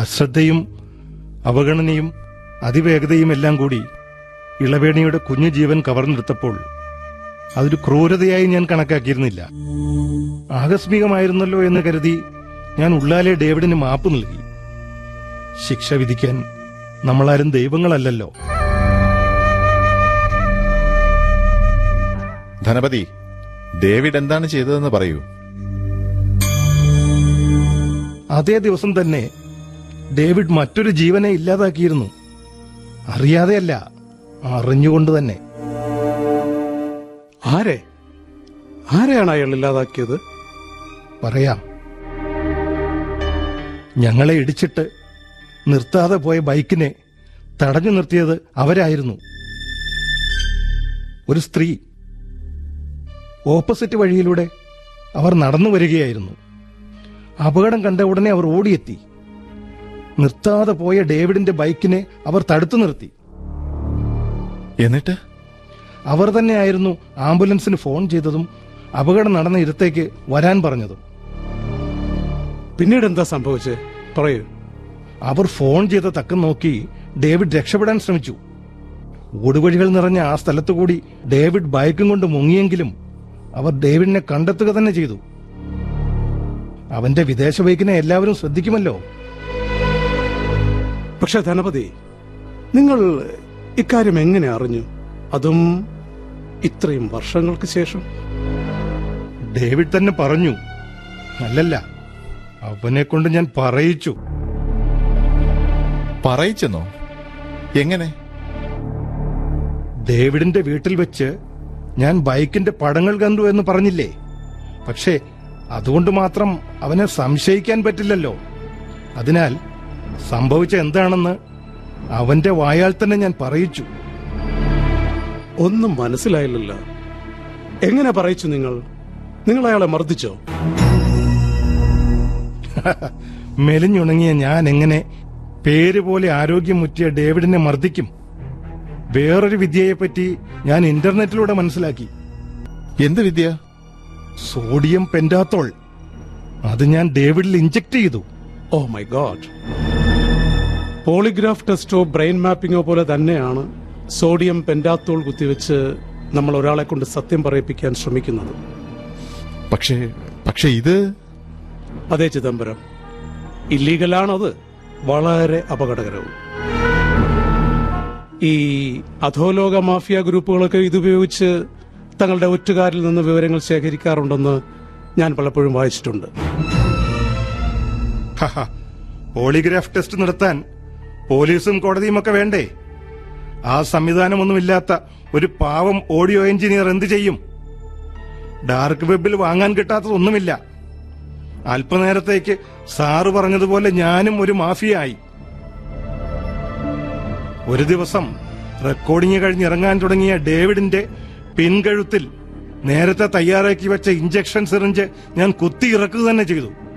അശ്രദ്ധയും അവഗണനയും അതിവേഗതയും എല്ലാം കൂടി ഇളവേണിയുടെ കുഞ്ഞു ജീവൻ കവർന്നെടുത്തപ്പോൾ അതൊരു ക്രൂരതയായി ഞാൻ കണക്കാക്കിയിരുന്നില്ല ആകസ്മികമായിരുന്നല്ലോ എന്ന് കരുതി ഞാൻ ഉള്ളാലെ ഡേവിഡിന് മാപ്പ് നൽകി ശിക്ഷ വിധിക്കാൻ നമ്മളാരും ദൈവങ്ങളല്ലല്ലോ ധനപതി ഡേവിഡ് എന്താണ് ചെയ്തതെന്ന് പറയൂ അതേ ദിവസം തന്നെ ഡേവിഡ് മറ്റൊരു ജീവനെ ഇല്ലാതാക്കിയിരുന്നു അറിയാതെയല്ല അറിഞ്ഞുകൊണ്ട് തന്നെ ആരെ ആരെയാണ് അയാൾ ഇല്ലാതാക്കിയത് പറയാം ഞങ്ങളെ ഇടിച്ചിട്ട് നിർത്താതെ പോയ ബൈക്കിനെ തടഞ്ഞു നിർത്തിയത് അവരായിരുന്നു ഒരു സ്ത്രീ ഓപ്പോസിറ്റ് വഴിയിലൂടെ അവർ നടന്നു വരികയായിരുന്നു അപകടം കണ്ട ഉടനെ അവർ ഓടിയെത്തി നിർത്താതെ പോയ ഡേവിഡിന്റെ ബൈക്കിനെ അവർ തടുത്തു നിർത്തി എന്നിട്ട് അവർ തന്നെയായിരുന്നു ആംബുലൻസിന് ഫോൺ ചെയ്തതും അപകടം നടന്ന ഇടത്തേക്ക് വരാൻ പറഞ്ഞതും പിന്നീട് എന്താ സംഭവിച്ചത് പറയൂ അവർ ഫോൺ ചെയ്ത തക്കം നോക്കി ഡേവിഡ് രക്ഷപ്പെടാൻ ശ്രമിച്ചു ഓടുവഴികൾ നിറഞ്ഞ ആ സ്ഥലത്തുകൂടി ഡേവിഡ് ബൈക്കും കൊണ്ട് മുങ്ങിയെങ്കിലും അവർ ഡേവിഡിനെ കണ്ടെത്തുക തന്നെ ചെയ്തു അവന്റെ വിദേശ ബൈക്കിനെ എല്ലാവരും ശ്രദ്ധിക്കുമല്ലോ പക്ഷെ ധനപതി നിങ്ങൾ ഇക്കാര്യം എങ്ങനെ അറിഞ്ഞു അതും ഇത്രയും വർഷങ്ങൾക്ക് ശേഷം ഡേവിഡ് തന്നെ പറഞ്ഞു അല്ലല്ല അവനെ കൊണ്ട് ഞാൻ പറയിച്ചു പറയിച്ചെന്നോ എങ്ങനെ ഡേവിഡിന്റെ വീട്ടിൽ വെച്ച് ഞാൻ ബൈക്കിന്റെ പടങ്ങൾ കണ്ടു എന്ന് പറഞ്ഞില്ലേ പക്ഷേ അതുകൊണ്ട് മാത്രം അവനെ സംശയിക്കാൻ പറ്റില്ലല്ലോ അതിനാൽ സംഭവിച്ച എന്താണെന്ന് അവന്റെ വായാൽ തന്നെ ഞാൻ പറയിച്ചു ഒന്നും മനസ്സിലായില്ലല്ലോ എങ്ങനെ പറയിച്ചു നിങ്ങൾ നിങ്ങൾ അയാളെ മർദ്ദിച്ചോ മെലിഞ്ഞുണങ്ങിയ ഞാൻ എങ്ങനെ പേര് പോലെ ആരോഗ്യം മുറ്റിയ ഡേവിഡിനെ മർദ്ദിക്കും വേറൊരു വിദ്യയെപ്പറ്റി ഞാൻ ഇന്റർനെറ്റിലൂടെ മനസ്സിലാക്കി എന്ത് വിദ്യ സോഡിയം പെന്റാത്തോൾ അത് ഞാൻ ഡേവിഡിൽ ഇഞ്ചക്ട് ചെയ്തു ഓ മൈ ഗോഡ് പോളിഗ്രാഫ് ടെസ്റ്റോ ബ്രെയിൻ മാപ്പിംഗോ പോലെ തന്നെയാണ് സോഡിയം പെന്റാത്തോൾ കുത്തിവെച്ച് നമ്മൾ ഒരാളെ കൊണ്ട് സത്യം പറയിപ്പിക്കാൻ ശ്രമിക്കുന്നത് പക്ഷേ പക്ഷെ ഇത് അതേ ചിദംബരം ഇല്ലീഗലാണത് വളരെ അപകടകരവും ഈ അധോലോക മാഫിയ ഗ്രൂപ്പുകളൊക്കെ ഇതുപയോഗിച്ച് തങ്ങളുടെ ഒറ്റുകാരിൽ നിന്ന് വിവരങ്ങൾ ശേഖരിക്കാറുണ്ടെന്ന് ഞാൻ പലപ്പോഴും വായിച്ചിട്ടുണ്ട് ഹഹ, പോളിഗ്രാഫ് ടെസ്റ്റ് നടത്താൻ പോലീസും കോടതിയും ഒക്കെ വേണ്ടേ ആ സംവിധാനമൊന്നുമില്ലാത്ത ഒരു പാവം ഓഡിയോ എഞ്ചിനീയർ എന്ത് ചെയ്യും ഡാർക്ക് വെബിൽ വാങ്ങാൻ കിട്ടാത്തതൊന്നുമില്ല അല്പനേരത്തേക്ക് സാറ് പറഞ്ഞതുപോലെ ഞാനും ഒരു മാഫിയായി ഒരു ദിവസം റെക്കോർഡിംഗ് കഴിഞ്ഞ് ഇറങ്ങാൻ തുടങ്ങിയ ഡേവിഡിന്റെ പിൻകഴുത്തിൽ നേരത്തെ തയ്യാറാക്കി വെച്ച ഇഞ്ചക്ഷൻ സിറിഞ്ച് ഞാൻ കുത്തി ഇറക്കുക തന്നെ ചെയ്തു